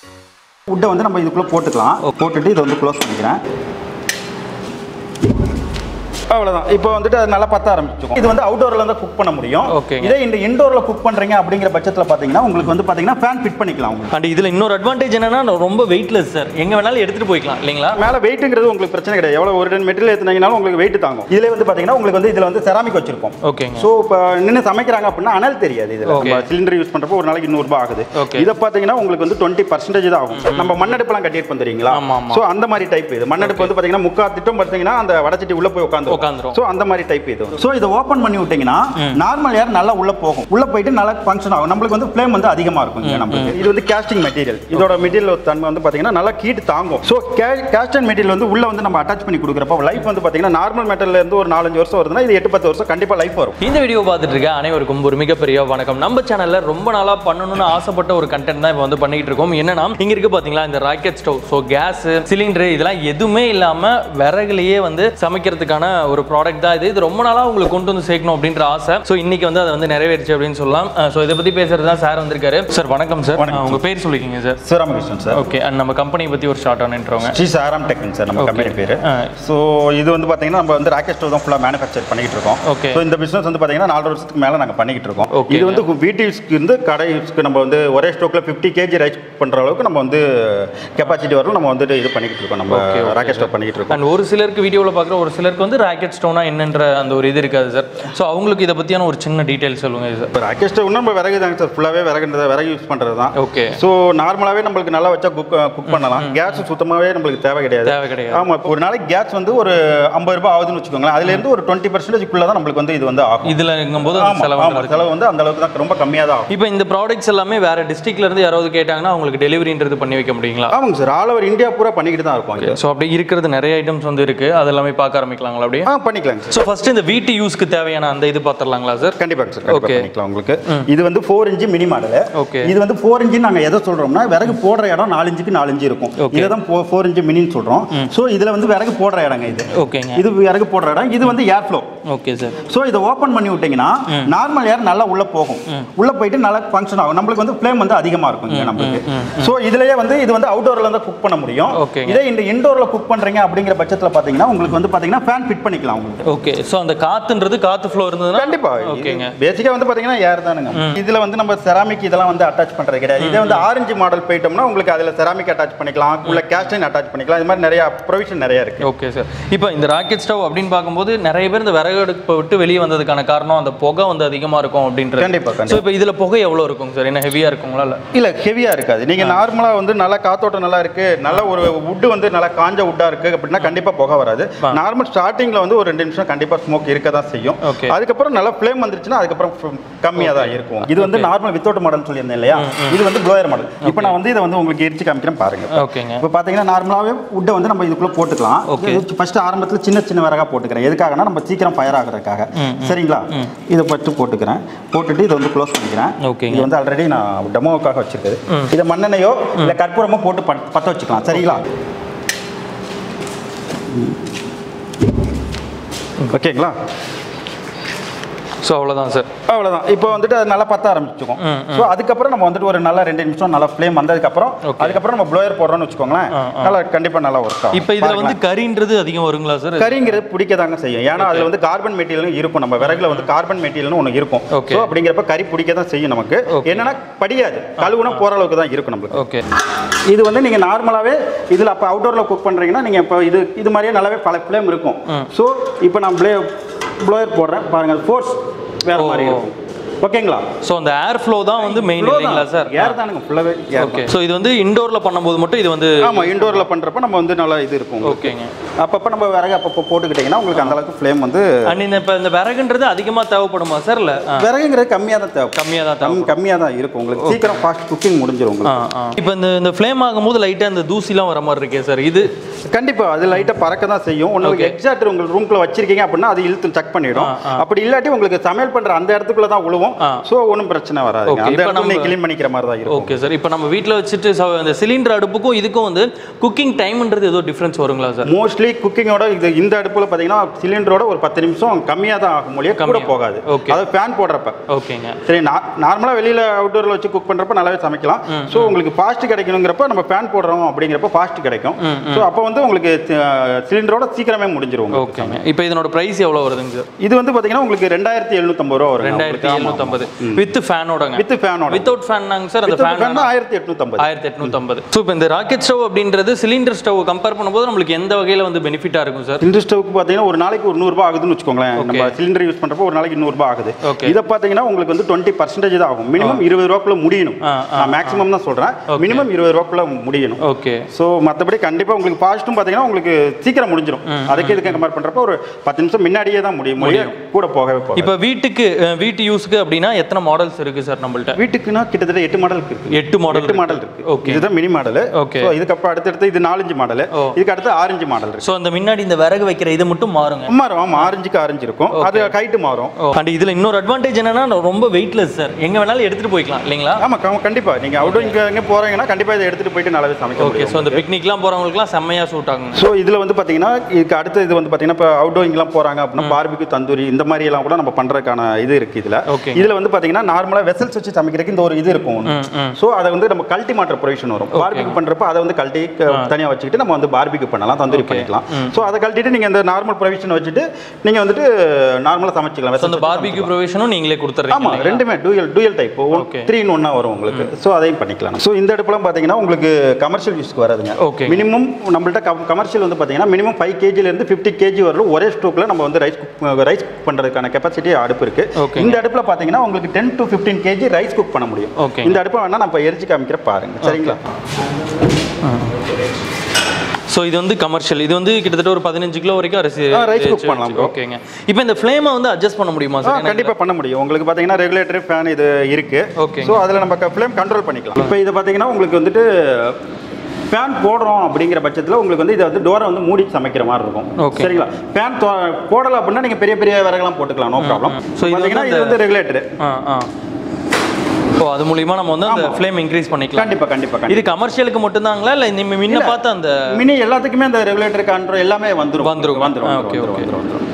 உட்டை வந்து நம்ம இதுக்குள்ளே போட்டுக்கலாம் போட்டுட்டு இதை வந்து க்ளோஸ் பண்ணிக்கிறேன் அவ்வளோதான் இப்போ வந்துட்டு அது நல்லா பத்த ஆரம்பிச்சிக்கும் இது வந்து அவுட்டோரில் தான் குக் பண்ண முடியும் ஓகேங்க. இதே இந்த இன்டோரில் குக் பண்ணுறீங்க அப்படிங்கிற பட்சத்தில் பார்த்தீங்கன்னா உங்களுக்கு வந்து பார்த்தீங்கன்னா ஃபேன் ஃபிட் பண்ணிக்கலாம் உங்களுக்கு அண்ட் இதில் இன்னொரு அட்வான்டேஜ் என்னன்னா ரொம்ப வெயிட்லெஸ் சார் எங்கே வேணாலும் எடுத்துகிட்டு போய்க்கலாம் இல்லைங்களா மேலே வெயிட்டுங்கிறது உங்களுக்கு பிரச்சனை கிடையாது எவ்வளோ ஒரு டன் மெட்டீரியல் ஏற்றினீங்கனாலும் உங்களுக்கு வெயிட் தாங்கும் இதில் வந்து பார்த்தீங்கன்னா உங்களுக்கு வந்து இதில் வந்து செராமிக் வச்சிருப்போம் ஓகேங்க ஸோ இப்போ நின்று சமைக்கிறாங்க அப்படின்னா அனல் தெரியாது இதில் Okay. நம்ம சிலிண்டர் யூஸ் பண்ணுறப்போ ஒரு நாளைக்கு நூறுரூபா ஆகுது Okay. இதை பார்த்தீங்கன்னா உங்களுக்கு வந்து டுவெண்ட்டி பர்சன்டேஜ் தான் ஆகும் நம்ம மண்ணடுப்பெல்லாம் கட்டியிருப்போம் தெரியுங்களா ஆமா, ஆமா. ஸோ அந்த மாதிரி டைப் இது மண்ணடுப்பு வந்து பார்த்தீங்கன்னா முக்கா திட்டம் பார்த்தீங்கன்னா அந்த வடச்சட்டி உள்ள போய் உட்காந்து உட்காந்துரும். ஸோ அந்த மாதிரி டைப் இது ஸோ இதை ஓப்பன் பண்ணி விட்டீங்கன்னா நார்மல் ஏர் நல்லா உள்ள போகும் உள்ள போயிட்டு நல்லா ஃபங்க்ஷன் ஆகும் நம்மளுக்கு வந்து ஃப்ளேம் வந்து அதிகமாக இருக்கும் இங்க நம்மளுக்கு இது வந்து கேஸ்டிங் மெட்டீரியல் இதோட மெட்டீரியல் தன்மை வந்து பார்த்தீங்கன்னா நல்லா ஹீட் தாங்கும் ஸோ கேஸ்டன் மெட்டீரியல் வந்து உள்ள வந்து நம்ம அட்டாச் பண்ணி கொடுக்குறப்போ லைஃப் வந்து பார்த்தீங்கன்னா நார்மல் மெட்டல்ல இருந்து ஒரு நாலஞ்சு வருஷம் வருதுன்னா இது எட்டு பத்து வருஷம் கண்டிப்பாக லைஃப் வரும் இந்த வீடியோ பார்த்துட்டு இருக்க அனைவருக்கும் ஒரு மிகப்பெரிய வணக்கம் நம்ம சேனல்ல ரொம்ப நாளா பண்ணணும்னு ஆசைப்பட்ட ஒரு கண்டென்ட் தான் இப்போ வந்து பண்ணிட்டு இருக்கோம் என்னன்னா இங்க இருக்கு பாத்தீங்களா இந்த rocket stove so gas cylinder இதெல்லாம் எதுவுமே இல்லாம விறகுலயே வந்து சமைக்கிறதுக்கான ஒரு ப்ராடக்ட் தான் இது இது ரொம்ப நாளா உங்களுக்கு கொண்டு வந்து சேர்க்கணும் அப்படின்ற ஆசை ஸோ இன்னைக்கு வந்து அதை வந்து நிறைவேறிச்சு அப்படின்னு சொல்லலாம் ஸோ இதை பத்தி பேசுறது தான் சார் வந்திருக்காரு சார் வணக்கம் சார் வணக்கம். உங்க பேர் சொல்லிக்கிங்க sir Sivaramakrishnan sir okay and நம்ம கம்பெனி பத்தி ஒரு ஷார்ட் ஆனின்றவங்க ஸ்ரீ சாராம் டெக்னிக் சார் நம்ம Okay. கம்பெனி பேர் ஆ. ஸோ இது வந்து பார்த்தீங்கன்னா நம்ம வந்து ராக்கெட் ஸ்டவ் தான் ஃபுல்லாக மேனுஃபேக்சர் பண்ணிட்டு இருக்கோம் Okay. ஸோ இந்த பிஸ்னஸ் வந்து பார்த்தீங்கன்னா நாலு வருஷத்துக்கு மேலே நாங்கள் பண்ணிக்கிட்டு இருக்கோம் Okay. இது வந்து வீட்டு யூஸ்க்கு இருந்து கடை யூஸ்க்கு நம்ம வந்து ஒரே ஸ்டோக்கில் ஃபிஃப்டி கேஜி ரைஸ் பண்ணுற அளவுக்கு நம்ம வந்து கெப்பாசிட்டி வரும் நம்ம வந்துட்டு இது பண்ணிக்கிட்டு இருக்கோம் நம்ம Okay, okay, ராக்கெட் ஸ்டவ் பண்ணிக்கிட்டு இருக்கோம் அண்ட் ஒரு சிலருக்கு வீடியோவில் பார்க்குற ஒரு சிலருக்கு வந்து ராக்கெட் ஸ்டோனா என்னன்ற அந்த ஒரு இது இருக்காது சார் ஸோ அவங்களுக்கு இதை பற்றியான ஒரு சின்ன டீட்டெயில் சொல்லுங்க சார் இப்போ ராக்கெட் ஸ்டவ் நம்ம விறகு தாங்க சார் ஃபுல்லாகவே விறகுன்றது விறகு யூஸ் பண்ணுறது தான் ஓகே ஸோ நார்மலாகவே நம்மளுக்கு நல்லா வச்சா குக் குக் பண்ணலாம் கேஸ் சுத்தமாகவே நம்மளுக்கு தேவை கிடையாது தேவை கிடையாது ஆமாம் ஒரு நாளைக்கு கேஸ் வந்து ஒரு ஐம்பது ரூபாய் ஆகுதுன்னு வச்சுக்கோங்களேன் அதுலேருந்து ஒரு டுவெண்ட்டி பர்சன்டேஜ்க்குள்ளே தான் நம்மளுக்கு வந்து இது வந்து ஆகும் இதில் இருக்கும்போது ஆமா, செலவு ஆமா, செலவு வந்து அந்த அளவுக்கு தான் ரொம்ப கம்மியாக தான் ஆகும் இப்போ இந்த ப்ராடக்ட்ஸ் எல்லாமே வேற டிஸ்ட்ரிக்ட்ல இருந்து யாராவது கேட்டாங்கன்னா அவங்களுக்கு டெலிவரின்றது பண்ணி வைக்க முடியுங்களா ஆமாங்க சார் ஆல் ஓவர் இந்தியா பூரா பண்ணிக்கிட்டு தான் இருக்கும் இது ஸோ அப்படி இருக்கிறது நிறைய ஐட்டம்ஸ் வந்து இருக்கு அது எல்லாமே பார்க்க ஆரம்பிக்கலாங்களா அப்படியே ஆ பண்ணிக்கலாங்க சார் ஸோ ஃபர்ஸ்ட் இந்த வீட்டு யூஸ்க்கு தேவையான அந்த இது பார்த்துடலாங்களா சார் கண்டிப்பாக சார் கண்டிப்பாக Okay. பண்ணிக்கலாம் உங்களுக்கு இது வந்து four inch mini model Okay. இது வந்து ஃபோர் இன்ச்சு நாங்கள் எதை சொல்கிறோம்னா விறகு போடுற இடம் நாலு இன்ச்சுக்கு நாலு இன்ச்சு இருக்கும் Okay. இதை தான் ஃபோர் இன்ச்சு மினின்னு சொல்கிறோம் ஸோ இதில் வந்து விறகு போடுற இடங்க இது ஓகேங்க இது விறகு போடுற இடம் இது வந்து air flow okay sir so இதை ஓப்பன் பண்ணி விட்டீங்கன்னா நார்மல் ஏர் நல்லா உள்ள போகும் உள்ள போயிட்டு நல்லா ஃபங்க்ஷன் ஆகும் நம்மளுக்கு வந்து ஃப்ளேம் வந்து அதிகமாக இருக்கும் இங்க நம்மளுக்கு ஸோ இதுலயே வந்து இது வந்து அவுட்டோரில் தான் குக் பண்ண முடியும் ஓகேங்க. இதே இந்த இன்டோரில் குக் பண்ணுறீங்க அப்படிங்கிற பட்சத்தில் பார்த்தீங்கன்னா உங்களுக்கு வந்து பார்த்தீங்கன்னா ஃபேன் ஃபிட் பண்ணிக்கலாம் உங்களுக்கு ஓகே ஸோ அந்த காத்துன்றது காத்து ஃப்ளோ இருந்ததுன்னா கண்டிப்பா ஓகேங்க பேசிக்கா வந்து பாத்தீங்கன்னா ஏர் தானுங்க இதுல வந்து நம்ம செராமிக் இதெல்லாம் வந்து அட்டாச் பண்றது கிடையாது இதே வந்து ஆரஞ்சு மாடல் போயிட்டோம்னா உங்களுக்கு அதுல செராமிக் அட்டாச் பண்ணிக்கலாம் உள்ள கேஸ்டைன் அட்டாச் பண்ணிக்கலாம் இது மாதிரி நிறைய ப்ரொவிஷன் நிறைய இருக்கு ஓகே சார் இப்போ இந்த ராக்கெட் ஸ்டவ் அப்படின்னு பார்க்கும்போது நிறைய பேர் இந்த விறகு அடுப்பை விட்டு வெளியே வந்ததுக்கான காரணம் அந்த புகை வந்து அதிகமாக இருக்கும் அப்படின்றது கண்டிப்பா, கண்டிப்பா. ஸோ இப்போ இதில் புகை எவ்வளோ இருக்கும் சார் என்ன ஹெவியாக இருக்குங்களா இல்லை இல்ல ஹெவியா இருக்காது நீங்க நார்மலா வந்து நல்லா காத்தோட்டம் நல்லா இருக்கு நல்ல ஒரு வுட் வந்து நல்லா காஞ்ச வுட்டா இருக்கு அப்படின்னா கண்டிப்பா புகை வராது நார்மல் ஸ்டார்டிங்ல வந்து ஒரு ரெண்டு நிமிஷம் கண்டிப்பா ஸ்மோக் இருக்க தான் செய்யும் Okay. அதுக்கப்புறம் நல்லா ஃப்ளேம் வந்துருச்சுன்னா அதுக்கப்புறம் கம்மியா தான் இருக்கும் இது வந்து நார்மல் வித்தவுட் மாடல் சொல்லியிருந்தேன் இல்லையா இது வந்து ப்ளோயர் மாடல் இப்போ நான் வந்து இதை வந்து உங்களுக்கு எரிச்சு காமிக்கிறேன் பாருங்க ஓகேங்க இப்போ பார்த்தீங்கன்னா நார்மலாகவே உட்டை வந்து நம்ம இதுக்குள்ளே போட்டுக்கலாம் Okay. ஃபர்ஸ்ட் ஆரம்பத்தில் சின்ன சின்ன விறகா போட்டுக்கிறேன் எதுக்காகனா நம்ம சீக்கிரம் ஃபயர் ஆகுறதுக்காக சரிங்களா இதை ஃபஸ்ட்டு போட்டுக்கிறேன் போட்டுட்டு இதை வந்து க்ளோஸ் பண்ணிக்கிறேன் ஓகேங்க. இது வந்து ஆல்ரெடி நான் டெமோவுக்காக வச்சிருக்குது இதை மண்ணெண்ணையோ இல்லை கற்பூரமோ போட்டு பத்- பற்ற வச்சுக்கலாம் சரிங்களா ஓகேங்களா ஸோ அவ்வளோதான் சார் அவ்வளோதான் இப்போ வந்துட்டு அது நல்லா பற்ற ஆரம்பிச்சுக்கும் ஸோ அதுக்கப்புறம் நம்ம வந்துட்டு ஒரு நல்லா ரெண்டு நிமிஷம் நல்லா ஃப்ளேம் வந்ததுக்கப்புறம் Okay. அதுக்கப்புறம் நம்ம ப்ளோயர் போடுறோம்னு வச்சுக்கோங்களேன் நல்லா கண்டிப்பாக நல்லா ஒர்க் ஆகும் இப்போ இதில் வந்து கறின்றது அதிகம் வருங்களா சார் கறிங்கிறது பிடிக்க தாங்க செய்யும் ஏன்னா அதுல வந்து கார்பன் மெட்டீரியலும் இருக்கும் நம்ம விறகுல வந்து கார்பன் மெட்டீரியல்னு ஒன்று இருக்கும் Okay. ஸோ அப்படிங்கிறப்ப கறி பிடிக்க தான் செய்யும் நமக்கு Okay. என்னன்னா படியாது கழுவுனா போற அளவுக்கு தான் இருக்கும் நம்மளுக்கு ஓகே இது வந்து நீங்க நார்மலாவே இதுல அப்போ அவுட்டோர்ல குக் பண்றீங்கன்னா நீங்க இப்போ இது இது மாதிரியே நல்லாவே பல ஃப்ளேம் இருக்கும் ஸோ இப்போ நான் ப்ளே ப்ளோயர் போடுறேன் பாருங்க ஃபோர்ஸ் வேற ஓ, மாதிரி ஓ. இருக்கும் ஓகேங்களா ஸோ அந்த ஏர் ஃப்ளோ தான் வந்து மெயின் இல்லைங்களா சார் ஏர் தானுங்க ஃபுல்லாவே ஏர் ஓகே ஸோ இது வந்து இண்டோரில் பண்ணும்போது மட்டும் இது வந்து ஆமா இண்டோர்ல பண்றப்ப நம்ம வந்து நல்லா இது இருக்கும் உங்களுக்கு. ஓகேங்க அப்பப்போ நம்ம விறகு அப்பப்போ போட்டுக்கிட்டிங்கன்னா உங்களுக்கு அந்த அளவுக்கு ஃப்ளேம் வந்து அண்ட் இந்த இப்போ இந்த விறகுன்றது அதிகமாக தேவைப்படுமா சார் இல்லை விறகுங்கிறது கம்மியாக தான் தேவை கம்மியாக தான் தேவை கம் கம்மியாக தான் இருக்கும் உங்களுக்கு சீக்கிரம் ஃபாஸ்ட் குக்கிங் முடிஞ்சிடும் ஆ உங்களுக்கு ஆ இப்போ இந்த இந்த ஃப்ளேம் ஆகும்போது லைட்டாக இந்த தூசிலாம் வர மாதிரி இருக்கே சார் இது கண்டிப்பா அது லைட்டாக பறக்க தான் செய்யும் உங்களுக்கு எக்ஸாக்ட் உங்களுக்கு ரூம்குள்ள வச்சிருக்கீங்க அப்படின்னா அது இழுத்து செக் பண்ணிடும் அப்படி இல்லாட்டி உங்களுக்கு சமையல் பண்ற அந்த இடத்துக்குள்ள தான் விழுவும் ஆ. ஸோ ஒன்றும் பிரச்சனை வராது Okay, அந்த இப்ப இடத்துல நம்ம- நீங்க க்ளீன் பண்ணிக்கிற மாதிரி தான் இருக்கும் ஓகே சார் இப்போ நம்ம வீட்டில் வச்சுட்டு ச- இந்த சிலிண்டர் அடுப்புக்கும் இதுக்கும் வந்து குக்கிங் டைம்ன்றது ஏதோ டிஃப்ரென்ஸ் வருங்களா சார் மோஸ்ட்லி மோஸ்ட்லி குக்கிங்கோட இது இந்த அடுப்பில் பார்த்தீங்கன்னா சிலிண்டரோட ஒரு பத்து நிமிஷம் கம்மியாக தான் ஆகும் மொழியே கூட கம்மியா. போகாது Okay. அதாவது ஃபேன் போடுறப்ப ஓகேங்க சரி நார்மலாக வெளியில் அவுட்டோரில் வச்சு குக் பண்ணுறப்ப நல்லாவே சமைக்கலாம் ஸோ உங்களுக்கு ஃபாஸ்ட் கிடைக்கணுங்கிறப்ப நம்ம ஃபேன் போடுறோம் அப்படிங்கிறப்ப ஃபாஸ்ட் கிடைக்கும் ஸோ அப்போ வந்து உங்களுக்கு சிலிண்டரோட சீக்கிரமே முடிஞ்சிரும் உங்களுக்கு. ஓகேங்க இப்போ இதனோட பிரைஸ் எவ்வளோ வருதுங்க சார் இது வந்து பார்த்தீங்கன்னா உங்களுக்கு ரெண்டாயிரத்தி எழுநூத்தம்பது ரூபா வரும் ரெண்டாயிரத்தி எழுநூத்தம்பது வித் ஃபேனோடங்க வித் ஃபேனோட வித்தவுட் ஃபேன்னாங்க சார் அந்த ஃபேன் ஃபேன் ஆயிரத்தி எட்நூத்தம்பது ஆயிரத்தி எட்நூத்தம்பது ஸோ இப்போ இந்த ராக்கெட் ஸ்டவ் அப்படின்றது சிலிண்டர் ஸ்டவ் கம்பேர் பண்ணும்போது நம்மளுக்கு எந்த வகையில் வந்து பெனிஃபிட்டாக இருக்கும் சார் சிலிண்டர் ஸ்டவுக்கு பார்த்தீங்கன்னா ஒரு நாளைக்கு ஒரு நூறுரூபா ஆகுதுன்னு வச்சுக்கோங்களேன் நம்ம சிலிண்டர் யூஸ் பண்ணுறப்போ ஒரு நாளைக்கு நூறுரூபா ஆகுது Okay. இதை பார்த்தீங்கன்னா உங்களுக்கு வந்து டுவெண்ட்டி பர்சன்டேஜ் தான் ஆகும் மினிமம் இருபது ரூபாக்குள்ள முடியணும் ஆ, நான் மேக்ஸிமம் தான் சொல்கிறேன் மினிமம் இருபது ரூபாக்குள்ள முடியணும் ஓகே ஸோ மற்றபடி கண்டிப்பாக உங்களுக்கு ஃபாஸ்ட்டும் பார்த்தீங்கன்னா உங்களுக்கு சீக்கிரம் முடிஞ்சிடும் அதுக்கு இதுக்கு கம்பேர் பண்ணுறப்போ ஒரு பத்து நிமிஷம் முன்னாடியே தான் முடியும் முடியும் கூட போகவே போகும் இப்போ வீட்டுக்கு அஹ், வீட்டு யூஸ்க்கு அப்படின்னா எத்தனை மாடல்ஸ் இருக்கு சார் நம்மள்ட்ட வீட்டுக்குன்னா கிட்டத்தட்ட எட்டு மாடலுக்கு இருக்கு எட்டு மாடல் எட்டு மாடல் இருக்கு Okay. இதுதான் மினி மாடல் Okay. ஸோ இதுக்கப்புறம் அடுத்தடுத்து இது நாலஞ்சு மாடல் ஓ. இதுக்கு அடுத்து ஆரஞ்சு மாடல் இருக்கு ஸோ அந்த முன்னாடி இந்த விறகு வைக்கிற இது மட்டும் மாறுங்க மாறும் ஆமாம் ஆரஞ்சுக்கு ஆரஞ்சு இருக்கும் அது கைட்டு மாறும் அண்ட் இதுல இன்னொரு அட்வான்டேஜ் என்னன்னா ரொம்ப வெயிட்லெஸ் சார் எங்க வேணாலும் எடுத்துட்டு போய்க்கலாம் இல்லைங்களா ஆமா கம்- கண்டிப்பா நீங்க அவுட்டோ இங்க எங்க போறீங்கன்னா கண்டிப்பா இதை எடுத்துட்டு போயிட்டு நல்லாவே சமைக்க ஓகே முடியும் ஸோ அந்த பிக்னிக்லாம் போறவங்களுக்குலாம் செம்மையா சூட் ஆகுங்க ஸோ இதுல வந்து பாத்தீங்கன்னா இதுக்கு அடுத்து இது வந்து பாத்தீங்கன்னா இப்போ அவுட்டோயிங்லாம் போறாங்க அப்படின்னா பார்பிக்கு தந்தூரி இந்த மாதிரி எல்லாம் கூட நம்ம பண்றதுக்கான இது இருக்கு இதுல Okay. இதுல வந்து பாத்தீங்கன்னா நார்மலா வெசல்ஸ் வச்சு சமைக்கிறதுக்கு இந்த ஒரு இது இருக்கும் ஸோ அதை வந்து நம்ம கல்ட்டி மாற்ற ப்ரொவிஷன் வரும் பார்பிக்கு பண்றப்ப அதை வந்து கல்ட்டி க- தனியா வச்சுக்கிட்டு நம்ம வந்து பார்பிக்கு பண்ணலாம் தந்தூரி பண்ணிக்கலாம் ஸோ அதை கழட்டிட்டு நீங்க இந்த நார்மல் ப்ரொவிஷன் வச்சுட்டு நீங்க வந்துட்டு நார்மலா சமைச்சிக்கலாம் ஸோ vessels அந்த வச்சு பார்பிக்யூ ப்ரொவிஷனும் நீங்களே கொடுத்துறீங்க ஆமா ரெண்டுமே dual dual type Okay. Three in ஒன்னா வரும் உங்களுக்கு ஸோ அதையும் பண்ணிக்கலாம் ஸோ இந்த அடுப்புலாம் பார்த்தீங்கன்னா உங்களுக்கு கமர்ஷியல் யூஸ்க்கு வராதுங்க Okay. மினிமம் நம்மள்ட்ட கமர்ஷியல் வந்து பார்த்தீங்கன்னா மினிமம் ஃபைவ் கேஜிலேருந்து ஃபிஃப்டி கேஜி வரலும் ஒரே ஸ்டோக்கில் நம்ம வந்து ரைஸ் குக் ரைஸ் குக் பண்ணுறதுக்கான கெப்பாசிட்டி அடுப்பு இருக்கு Okay. இந்த அடுப்பில் பார்த்தீங்கன்னா உங்களுக்கு ten to fifteen KG rice cook பண்ண முடியும் Okay. இந்த அடுப்பை வேணா நம்ம எரிச்சு காமிக்கிற பாருங்க சரிங்களா ஸோ இது வந்து கமர்ஷியல் இது வந்து கிட்டத்தட்ட ஒரு பதினஞ்சு கிலோ வரைக்கும் அரிசி ஆ, rice cook பண்ணலாம் bro. ஓகேங்க இப்போ இந்த ஃப்ளேமை வந்து அட்ஜஸ்ட் பண்ண முடியுமா ஆ சார் எனக்கு- கண்டிப்பாக பண்ண முடியும் உங்களுக்கு பார்த்தீங்கன்னா ரெகுலேட்டர் ஃபேன் இது இருக்கு Okay. ஸோ அதில் நம்ம ஃப்ளேம் கண்ட்ரோல் பண்ணிக்கலாம் இப்போ இது பார்த்தீங்கன்னா உங்களுக்கு வந்துட்டு ஃபேன் போடுறோம் அப்படிங்கிற பட்சத்தில் உங்களுக்கு வந்து இதை வந்து டோரை வந்து மூடி சமைக்கிற மாதிரி இருக்கும் Okay. சரிங்களா? சரிங்களா ஃபேன் போடலை அப்படின்னா நீங்கள் பெரிய பெரிய விறகுலாம் போட்டுக்கலாம் நோ ப்ராப்ளம் So ஸோ இது வந்து பார்த்தீங்கன்னா இது அந்த- வந்து ரெகுலேட்டர் ஆ ஆ ஓ அது மூலியமா நம்ம வந்து அந்த ஆமா. ஃப்ளேம் இன்க்ரீஸ் பண்ணிக்கலாம் கண்டிப்பாக கண்டிப்பாக இது கமர்ஷியலுக்கு மட்டும்தாங்களா இல்லை நம்ம முன்ன இல்ல. பார்த்த அந்த மினி எல்லாத்துக்குமே அந்த ரெகுலேட்டர் கண்ட்ரோல் எல்லாமே வந்துரும் வந்துரும். வந்துரும் ஆ, வந்துரும், okay, வந்துரும், வந்துரும்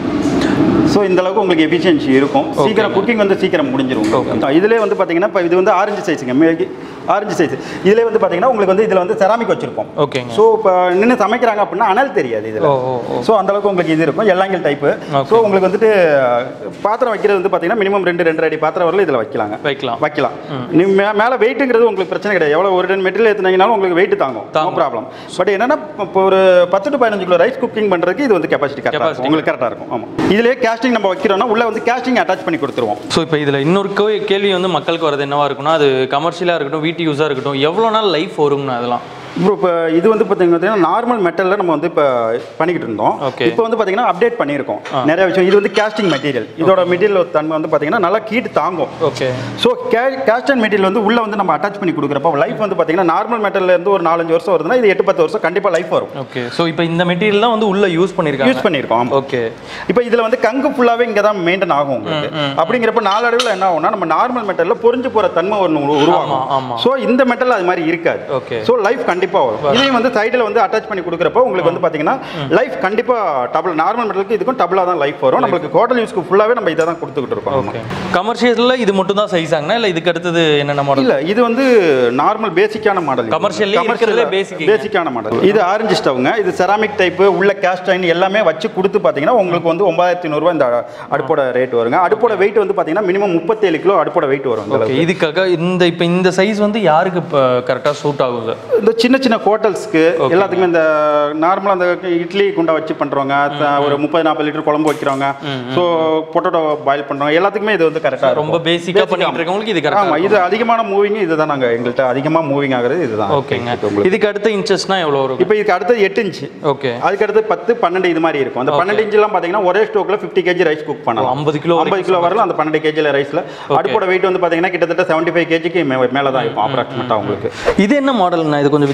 ஸோ இந்த அளவுக்கு உங்களுக்கு எஃபிஷியன்சி இருக்கும் சீக்கிரம் குக்கிங் வந்து சீக்கிரம் முடிஞ்சிரும் இதுலேயே வந்து பார்த்தீங்கன்னா இப்போ இது வந்து ஆரஞ்சு சைஸுங்க மேகி ஆரஞ்சு சைஸ் இதுலேயே வந்து பார்த்தீங்கன்னா உங்களுக்கு வந்து இதில் வந்து செராமிக் வச்சிருப்போம் ஓகேங்க ஸோ இப்போ நின்று சமைக்கிறாங்க அப்படின்னா அனல் தெரியாது இதில் ஓ ஓ ஓ ஸோ அந்த அளவுக்கு உங்களுக்கு இது இருக்கும் எல்லாங்கில் டைப்பு Okay. ஸோ உங்களுக்கு வந்துட்டு பாத்திரம் வைக்கிறது வந்து பார்த்தீங்கன்னா மினிமம் ரெண்டு ரெண்டு அடி பாத்திரம் வரல இதில் வைக்கலாங்க வைக்கலாம் வைக்கலாம் நீ மே மேலே வெயிட்டுங்கிறது உங்களுக்கு பிரச்சனை கிடையாது எவ்வளோ ஒரு டன் மெட்டீரியல் ஏற்றுனீங்கனாலும் உங்களுக்கு வெயிட் தாங்கும் நோ தாங்கும். ப்ராப்ளம் பட் என்னன்னா இப்போ ஒரு பத்து டு பதினஞ்சு கிலோ ரைஸ் குக்கிங் பண்ணுறதுக்கு இது வந்து கெப்பாசிட்டி கரெக்டாக Capacity. இருக்கும் உங்களுக்கு கரெக்டாக இருக்கும் ஆமாம் இதுலேயே கேஸ்டிங் நம்ம வைக்கிறோம்னா உள்ள வந்து கேஸ்டிங் அட்டாச் பண்ணி கொடுத்துருவோம் ஸோ இப்போ இதில் இன்னொரு கே- கேள்வி வந்து மக்களுக்கு வரது என்னவா இருக்கும்னா அது கமர்ஷியலாக இருக்கட்டும் வீட்டு யூஸாக இருக்கட்டும் எவ்வளோ நாள் லைஃப் வருங்கண்ணா அதெல்லாம் ப்ரோ இப்போ இது வந்து பார்த்தீங்கன்னா நார்மல் மெட்டலில் நம்ம வந்து இப்போ பண்ணிக்கிட்டு இருந்தோம் Okay. இப்போ வந்து பார்த்தீங்கன்னா அப்டேட் பண்ணியிருக்கோம் நிறைய விஷயம் இது வந்து கேஸ்டிங் மெட்டீரியல் இதோட மெட்டீரியல் தன்மை வந்து பார்த்தீங்கன்னா நல்லா கீட்டு தாங்கும் okay so K cast and material வந்து உள்ள வந்து நம்ம அட்டாச் பண்ணி கொடுக்குறப்ப லைஃப் வந்து பார்த்தீங்கன்னா நார்மல் மெட்டல்ல இருந்து ஒரு நாலஞ்சு வருஷம் வருதுன்னா இது எட்டு பத்து வருஷம் கண்டிப்பாக லைஃப் வரும் ஓகே ஸோ இப்போ இந்த மெட்டீரியல் தான் வந்து உள்ள யூஸ் பண்ணியிருக்காங்க யூஸ் பண்ணியிருக்கோம் ஆமா. ஓகே இப்போ இதில் வந்து கங்கு ஃபுல்லாகவே இங்கே தான் மெயின்டைன் ஆகும் உங்களுக்கு அப்படிங்கிறப்ப நாளடைவில் என்ன ஆகும்னா நம்ம நார்மல் மெட்டலில் பொறிஞ்சு போகிற தன்மை ஒன்று ஆமா, உருவாகும் ஆமா. ஸோ இந்த மெட்டல் அது மாதிரி இருக்காது Okay. ஸோ லைஃப் கண்டிப்பாக வரும் இதையும் வந்து சைடில் வந்து அட்டாச் பண்ணி கொடுக்குறப்ப உங்களுக்கு வந்து பார்த்தீங்கன்னா லைஃப் கண்டிப்பாக டபுள் நார்மல் மெட்டலுக்கு இதுக்கும் டபுளாக தான் லைஃப் வரும் நம்மளுக்கு ஹோட்டல் யூஸ்க்கு ஃபுல்லாகவே நம்ம இதை தான் கொடுத்துக்கிட்டு இருக்கோம் நம்ம. ஓகே கமர்ஷியலில் இது மட்டும் தான் சைஸ் ஆகுனா இல்லை இதுக்கு அடுத்தது என்னென்ன மாடல் இல்ல இது வந்து நார்மல் பேசிக்கான மாடல் Commercially இருக்கிறதுலே basic. பேசிக்கான மாடல் இது ஆரஞ்சு ஸ்டவ்ங்க இது செராமிக் டைப் உள்ள கேஸ்ட் அயன் எல்லாமே வச்சு கொடுத்து பாத்தீங்கன்னா உங்களுக்கு வந்து ஒன்பதாயிரத்தி நூறுரூவா இந்த அடுப்போட ரேட் வருங்க அடுப்போட வெயிட் வந்து பாத்தீங்கன்னா மினிமம் முப்பத்தேழு கிலோ அடுப்போட வெயிட் வரும் இந்த ஓகே அளவுக்கு. இதுக்காக இந்த இப்போ இந்த சைஸ் வந்து யாருக்கு இப்போ கரெக்டாக சூட் ஆகும் சார் இந்த சின்ன சின்ன ஹோட்டல்ஸ்க்கு எல்லாத்துக்குமே இந்த நார்மலாக அந்த இட்லி குண்டா வச்சு பண்றவங்க த- ஒரு முப்பது நாற்பது லிட்டர் குழம்பு வைக்கிறவங்க ஸோ பொட்டேட்டோ பாயில் பண்றவங்க எல்லாத்துக்குமே இது வந்து கரெக்டாக ரொம்ப பேசிக்காக பண்ணிட்டு இருக்கவங்களுக்கு இது ஆமா கரெக்டாக இது அதிகமான மூவிங் இதுதான் நாங்க எங்கள்கிட்ட அதிகமா மூவிங் ஆகுறது இதுதான் ஓகேங்க உங்களுக்கு. இதுக்கு அடுத்த இன்ச்சஸ்னா எவ்வளோ இருக்கும் இப்போ இதுக்கு அடுத்தது எட்டு இன்ச்சு ஓகே அதுக்கு அடுத்து பத்து பன்னெண்டு இது மாதிரி இருக்கும் அந்த பன்னெண்டு இன்ச்லாம் பார்த்தீங்கன்னா ஒரே ஸ்டோக்கில் ஃபிஃப்டி கேஜி ரைஸ் குக் பண்ணலாம் 50 கிலோ ஐம்பது கிலோ வரலாம் அந்த பன்னெண்டு கேஜியில் ரைஸில் அடுப்போட வெயிட் வந்து பார்த்தீங்கன்னா கிட்டத்தட்ட செவன்ட்டி ஃபைவ் கேஜிக்கு மேலே தான் இருக்கும் அப்ராக்சிமேட்டாக உங்களுக்கு இது என்ன மாடல்ண்ணா இது கொஞ்சம்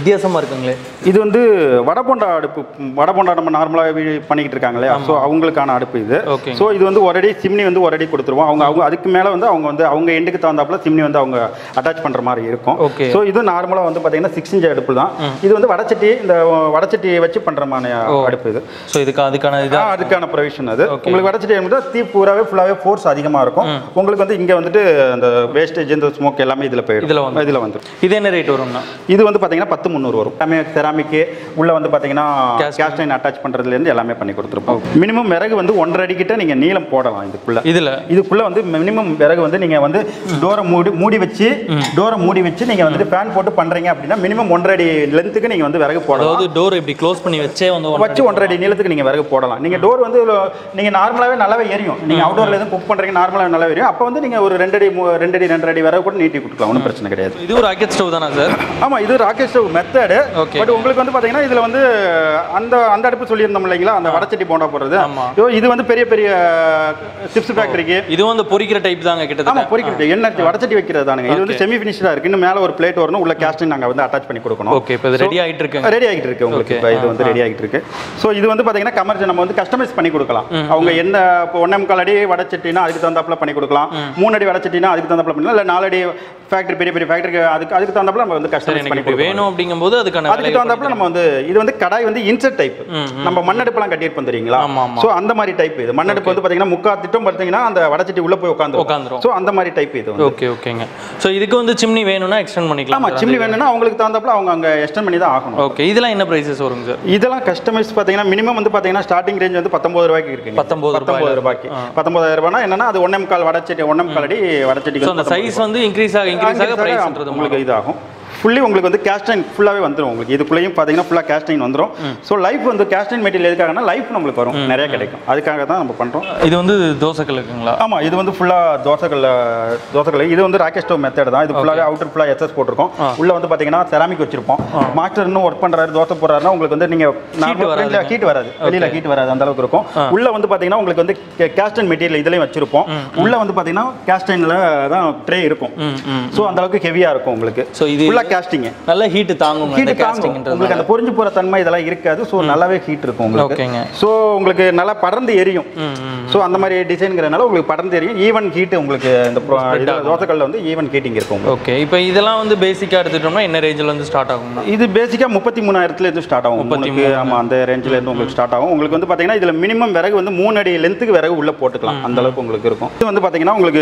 வித்தியாசமா இருக்குங்களே இது வந்து வடபோண்டா அடுப்பு வடபோண்டா நம்ம நார்மலாக பண்ணிக்கிட்டு இருக்காங்க இல்லையா ஸோ அவங்களுக்கான அடுப்பு இது Okay. ஸோ இது வந்து ஒரு அடி சிம்னி வந்து ஒரு அடி கொடுத்துருவோம் அவங்க அவங்க அதுக்கு மேலே வந்து அவங்க வந்து அவங்க எண்டுக்கு தகுந்தாப்புல சிம்னி வந்து அவங்க அட்டாச் பண்ணுற மாதிரி இருக்கும் Okay. ஸோ இது நார்மலாக வந்து பார்த்தீங்கன்னா சிக்ஸ் இன்ச் அடுப்பு தான் இது வந்து வடச்சட்டி இந்த வடச்சட்டியை வச்சு பண்ணுற மாதிரி அடுப்பு இது ஸோ இதுக்கு அதுக்கான ஆ, இதா அதுக்கான ப்ரொவிஷன் அது உங்களுக்கு வடச்சட்டி வந்து தீ பூராவே ஃபுல்லாகவே ஃபோர்ஸ் அதிகமாக இருக்கும் உங்களுக்கு வந்து இங்கே வந்துட்டு அந்த வேஸ்டேஜ் இந்த ஸ்மோக் எல்லாமே இதில் போயிடும் இதுல வந்து- இதில் வந்துடும் இது என்ன ரேட் வரும்னா இது வந்து பார்த்தீங்கன்னா பத்து முந்நூறு வரும் எல்லாமே செராமிக்கு உள்ள வந்து பார்த்தீங்கன்னா Cast கேஸ்ட் லைன் அட்டாச் பண்ணுறதுலேருந்து எல்லாமே பண்ணி கொடுத்துருப்போம் மினிமம் விறகு வந்து ஒன்றரை அடிக்கிட்ட நீங்கள் நீளம் போடலாம் இதுக்குள்ள இதுல இதுக்குள்ள வந்து மினிமம் விறகு வந்து நீங்கள் வந்து டோரை மூடி மூடி வச்சு டோரை மூடி வச்சு நீங்கள் வந்துட்டு ஃபேன் போட்டு பண்ணுறீங்க அப்படின்னா மினிமம் ஒன்றரை அடி லென்த்துக்கு நீங்கள் வந்து விறகு போடலாம் அதாவது டோர் இப்படி க்ளோஸ் பண்ணி வச்சே வந்து one வச்சு ஒன்றரை அடி நீளத்துக்கு நீங்கள் விறகு போடலாம் நீங்கள் டோர் வந்து நீங்கள் நார்மலாகவே நல்லாவே எரியும் நீங்கள் அவுடோரில் எதுவும் குக் பண்ணுறீங்க நார்மலாக நல்லா எரியும் அப்போ வந்து நீங்கள் ஒரு ரெண்டு அடி மூ- ரெண்டு அடி ரெண்டரை அடி விறகு கூட நீட்டி கொடுக்கலாம் ஒன்றும் பிரச்சனை கிடையாது இது ஒரு ராக்கெட் ஸ்டவ் தானா சார் ஆமா இது rocket stove method Okay. But உங்களுக்கு வந்து பாத்தீங்கன்னா இதுல வந்து அந்த அந்த அடுப்பு சொல்லியிருந்தோம் இல்லைங்களா அந்த வடச்சட்டி போண்டா போடுறது ஆமா. ஐயோ, இது வந்து பெரிய பெரிய சிப்ஸ் ஃபேக்டரிக்கு இதுவும் வந்து பொரிக்கிற டைப் தாங்க ஆமா கிட்டத்தட்ட பொரிக்கிறது எண்ணெய் வடச்சட்டி வைக்கிறது தானுங்க இது வந்து செமி ஃபினிஷ்டா இருக்கு இன்னும் மேல ஒரு பிளேட் வரணும் உள்ள கேஸ்டிங் நாங்க வந்து அட்டாச் பண்ணி கொடுக்கணும் ஓகே இப்போ இது ரெடி ஆயிட்டு இருக்குங்க ரெடி ஆகிட்டு இருக்கு உங்களுக்கு Okay. இப்போ இது வந்து ரெடி ஆகிட்டு இருக்கு ஸோ இது வந்து பாத்தீங்கன்னா கமர்ஷியல் நம்ம வந்து கஸ்டமைஸ் பண்ணி கொடுக்கலாம் அவங்க என்ன இப்போ ஒன்னே முக்கால் அடி வடச்சட்டினா அதுக்கு தகுந்தாப்புல பண்ணி கொடுக்கலாம் மூணு அடி வடச்சட்டினா அதுக்கு தகுந்தாப்புல பண்ணலாம் இல்லை நாலு அடி ஃபேக்டரி பெரிய பெரிய ஃபேக்டரிக்கு அதுக்கு அதுக்கு தகுந்தாப்புல நம்ம வந்து சரி கஸ்டமைஸ் எனக்கு பண்ணி இப்படி கொடுக்கலாம் வேணும் அப்படிங்கும்போது அதுக்கான அதுக்கு விலைகள் தகுந்தாப்புல நம்ம வந்து இது வந்து கடாய் வந்து இன்செட் டைப் நம்ம மண்ணடுப்புலாம் கட்டியிருப்போம் தெரியுங்களா ஆமா, ஆமா. ஸோ அந்த மாதிரி டைப் இது மண்ணடுப்பு வந்து பாத்தீங்கன்னா முக்கா திட்டம் பார்த்தீங்கன்னா அந்த வடச்சட்டி உள்ள போய் உட்காந்து உட்காந்துரும். ஸோ அந்த மாதிரி டைப் இது வந்து ஓகே ஓகேங்க ஸோ இதுக்கு வந்து சிம்னி வேணும்னா எக்ஸ்டெண்ட் பண்ணிக்கலாம் ஆமா சிம்னி வேணும்னா அவங்களுக்கு தகுந்தாப்புல அவங்க அங்க எக்ஸ்டெண்ட் பண்ணி தான் ஆகணும் ஓகே இதெல்லாம் என்ன ப்ரைஸஸ் வருங்க சார் இதெல்லாம் கஸ்டமைஸ் பார்த்தீங்கன்னா மினிமம் வந்து பார்த்தீங்கன்னா ஸ்டார்டிங் ரேஞ்ச் வந்து பத்தொம்பது ரூபாய்க்கு இருக்குங்க 19 பத்தொம்பது ரூபாய்க்கு பத்தொம்பதாயிரம் ரூபாய்னா என்னன்னா அது ஒன்னே முக்கால் வடச்சட்டி ஒன்னே முக்கால் அடி வடச்சட்டிக்கு ஸோ அந்த சைஸ் வந்து இன்க்ரீஸ் ஆக இன்க்ரீஸ் ஆக ப்ரைஸ்ன்றது உங்களுக்கு இதாகும் ஃபுல்லி உங்களுக்கு வந்து கேஸ்டைன் ஃபுல்லாகவே வந்துடும் உங்களுக்கு இதுக்குள்ளேயும் பார்த்தீங்கன்னா ஃபுல்லாக கேஸ்டைன் வந்துடும் ஸோ லைஃப் வந்து கேஸ்டைன் மெட்டீரியல் எதுக்காகனா லைஃப் நம்மளுக்கு வரும் நிறைய கிடைக்கும் அதுக்காக தான் நம்ம பண்ணுறோம் இது வந்து தோசைக்கல் இருக்குங்களா ஆமாம் இது வந்து ஃபுல்லாக தோசைக்கல்ல தோசைக்கல் இது வந்து ராக்கெட் ஸ்டவ் மெத்தட் தான் இது ஃபுல்லாகவே அவுட்டர் ஃபுல்லாக எஸ்எஸ் போட்டிருக்கோம் உள்ள வந்து பார்த்தீங்கன்னா செராமிக் வச்சிருப்போம் மாஸ்டர் இன்னும் ஒர்க் பண்ணுறாரு தோசை போடுறாருன்னா உங்களுக்கு வந்து நீங்கள் வராதுங்க. ஹீட் வராது வெளியில் ஹீட் வராது அந்த அளவுக்கு இருக்கும் உள்ள வந்து பார்த்தீங்கன்னா உங்களுக்கு வந்து கேஸ்டன் மெட்டீரியல் இதுலேயும் வச்சிருப்போம் உள்ள வந்து பார்த்தீங்கன்னா கேஸ்டைனில் தான் ட்ரே இருக்கும் ம் ம் ஸோ அந்த அளவுக்கு ஹெவியாக இருக்கும் உங்களுக்கு ஸோ இது ஃபுல்லாக கேஸ்டிங் நல்ல ஹீட் தாங்குங்க இந்த ஹீட் தாங்கும் கேஸ்டிங்ன்றது உங்களுக்கு அந்த பொரிஞ்சு போகிற தன்மை இதெல்லாம் இருக்காது ஸோ நல்லாவே ஹீட் இருக்கும் உங்களுக்கு ஓகேங்க ஸோ உங்களுக்கு நல்லா படர்ந்து எரியும் ம் ம் ஸோ அந்த மாதிரி டிசைன்ங்கிறனால உங்களுக்கு படர்ந்து எரியும் ஈவன் ஹீட் உங்களுக்கு இந்த pro- இதுல தோசைக்கல்ல வந்து ஈவன் ஹீட்டிங் இருக்கும் உங்களுக்கு ஓகே இப்போ இதெல்லாம் வந்து பேசிக்காக எடுத்துட்டோம்னா என்ன ரேஞ்சில் வந்து ஸ்டார்ட் ஆகும்னா இது பேசிக்காக முப்பத்தி மூணாயிரத்துல இருந்து ஸ்டார்ட் ஆகும் உங்களுக்கு ஆமாம் அந்த ரேஞ்சில் இருந்து உங்களுக்கு ஸ்டார்ட் ஆகும் உங்களுக்கு வந்து பார்த்தீங்கன்னா இதில் மினிமம் விறகு வந்து மூணு அடி லென்த்துக்கு விறகு உள்ளே போட்டுக்கலாம் அந்த அளவுக்கு உங்களுக்கு இருக்கும் இது வந்து பார்த்தீங்கன்னா உங்களுக்கு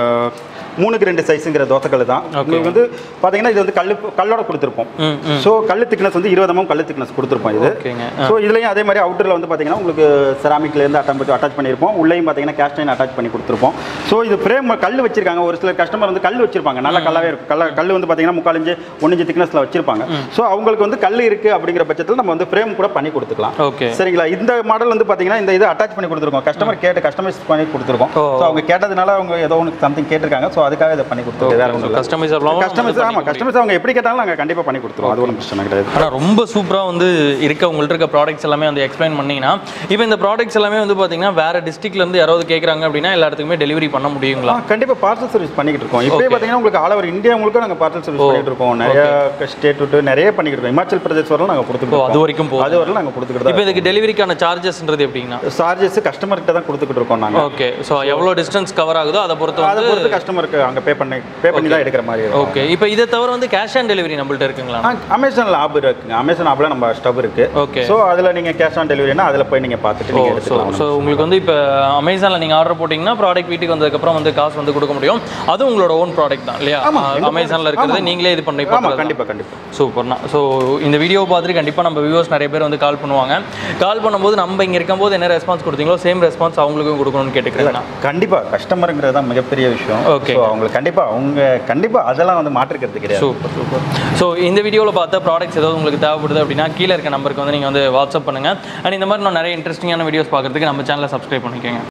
மூணுக்கு ரெண்டு சைஸுங்கிற தோசைக்கல் தான் உங்களுக்கு வந்து பார்த்தீங்கன்னா இது வந்து கல்லு கல்லோட கொடுத்துருப்போம் ம் ம் ஸோ கல்லு திக்னஸ் வந்து இருபது mm கல்லு திக்னஸ் கொடுத்துருப்போம் இது ஓகேங்க ஸோ இதுலயும் அதே மாதிரி அவுட்டரில் வந்து பார்த்தீங்கன்னா உங்களுக்கு செராமிக்ல இருந்து அட்டம் பண்ணி அட்டாச் பண்ணியிருப்போம் உள்ளேயும் பார்த்தீங்கன்னா கேஸ்டைன் அட்டாச் பண்ணி கொடுத்துருப்போம் ஸோ இது ஃப்ரேம் கல் வச்சிருக்காங்க ஒரு சில கஸ்டமர் வந்து கல் வச்சிருப்பாங்க நல்ல கல்லாவே இருக்கும் கல்ல கல் வந்து பார்த்தீங்கன்னா முக்கால் இஞ்சு ஒன்று இஞ்சு திக்னஸில் வச்சிருப்பாங்க ஸோ அவங்களுக்கு வந்து கல் இருக்கு அப்படிங்கிற பட்சத்தில் நம்ம வந்து ஃப்ரேம் கூட பண்ணி கொடுத்துக்கலாம் ஓகே சரிங்களா இந்த மாடல் வந்து பார்த்தீங்கன்னா இந்த இது அட்டாச் பண்ணி கொடுத்துருக்கோம் கஸ்டமர் கேட்டு கஸ்டமைஸ் பண்ணி கொடுத்துருக்கோம் ஓ. ஸோ அவங்க கேட்டதுனால அவங்க ஏதோ ஒன்று சம்திங் கேட்டிருக்காங்க ஸோ அதுக்காக இதை பண்ணி கொடுத்துருக்கோம் வேற ஒன்றும் இல்லை கஸ்டமைஸ் கஸ்டமர்ஸ் ஆமாம் கஸ்டமர்ஸ் அவங்க எப்படி கேட்டாலும் நாங்கள் கண்டிப்பாக பண்ணி கொடுத்துருவோம் அது ஒன்றும் பிரச்சனை கிடையாது ஆனால் ரொம்ப சூப்பராக வந்து இருக்க உங்கள்ட்ட இருக்க ப்ராடக்ட்ஸ் எல்லாமே வந்து எக்ஸ்பிளைன் பண்ணீங்கன்னா இப்போ இந்த ப்ராடக்ட்ஸ் எல்லாமே வந்து பார்த்தீங்கன்னா வேற டிஸ்ட்ரிக்ட்ல இருந்து யாராவது கேட்குறாங்க அப்படின்னா எல்லா இடத்துக்குமே டெலிவரி பண்ண முடியுங்களா ஆ கண்டிப்பாக பார்சல் சர்வீஸ் பண்ணிக்கிட்டு இருக்கோம் இப்போ பார்த்தீங்கன்னா உங்களுக்கு ஆல் ஓவர் இந்தியா முழுக்க நாங்கள் பார்சல் சர்வீஸ் பண்ணிட்டு இருக்கோம் நிறைய ஸ்டேட் விட்டு நிறைய பண்ணிக்கிட்டு இருக்கோம் இமாச்சல் பிரதேஷ் வரலாம் நாங்கள் ஓ கொடுத்துக்கிட்டு அது வரைக்கும் போகும் அது வரலாம் நாங்கள் கொடுத்துக்கிட்டு இப்போ இதுக்கு டெலிவரிக்கான சார்ஜஸ்ன்றது எப்படிங்கண்ணா தான் சார்ஜஸ் கஸ்டமர்கிட்ட தான் கொடுத்துக்கிட்டு இருக்கோம் நாங்கள் ஓகே ஸோ எவ்வளோ டிஸ்டன்ஸ் கவர் ஆகுதோ அதை பொறுத்து அதை வந்து பொறுத்து கஸ்டமருக்கு அங்கே பே பண்ணி பே பண்ணி தான் எடுக்கிற மாதிரி இருக்கும் ஓகே இப்போ இதை தவிர வந்து கேஷ் ஆன் டெலிவரி நம்மள்ட்ட இருக்குங்களா அமேசானில் ஆப் இருக்குங்க அமேசான் ஆப்பில் நம்ம ஸ்டவ் இருக்கு ஓகே ஸோ அதில் நீங்கள் கேஷ் ஆன் டெலிவரினா அதில் போய் நீங்கள் பார்த்துட்டு நீங்கள் ஸோ எடுத்துக்கலாம் ஸோ உங்களுக்கு வந்து இப்போ அமேசானில் நீங்கள் ஆர்டர் போட்டிங்கன்னா ப்ராடக்ட் வீட்டுக்கு வந்ததுக்கப்புறம் வந்து காசு வந்து கொடுக்க முடியும் அது உங்களோட ஓன் ப்ராடக்ட் தான் இல்லையா அமேசானில் இருக்கிறது நீங்களே இது பண்ணி ஆமாம் பண்ணுறது கண்டிப்பாக கண்டிப்பாக சூப்பர்ண்ணா ஸோ இந்த வீடியோ பார்த்துட்டு கண்டிப்பாக நம்ம வியூவர்ஸ் நிறைய பேர் வந்து கால் பண்ணுவாங்க கால் பண்ணும்போது நம்ம இங்கே இருக்கும்போது என்ன ரெஸ்பான்ஸ் கொடுத்தீங்களோ சேம் ரெஸ்பான்ஸ் அவங்களுக்கும் கொடுக்கணும்னு கேட்டுக்கிறேன் கண்டிப்பாக கஸ்டமருங்கிறது தான் மிகப்பெரிய விஷயம் Okay. ஸோ அவங்களுக்கு கண்டிப்பாக அவங்க கண்டிப்பாக அதெல்லாம் வந்து மாற்றுக்கிறது கிடையாது சூப்பர் சூப்பர் ஸோ இந்த வீடியோவில் பார்த்த ப்ராடக்ட்ஸ் ஏதாவது உங்களுக்கு தேவைப்படுது அப்படின்னா கீழே இருக்க நம்பருக்கு வந்து நீங்கள் வந்து வாட்ஸ்அப் பண்ணுங்கள் அண்ட் இந்த மாதிரி நான் நிறைய இன்ட்ரெஸ்டிங்கான வீடியோஸ் பார்க்குறதுக்கு நம்ம சேனலை சப்ஸ்கிரைப் பண்ணிக்கோங்க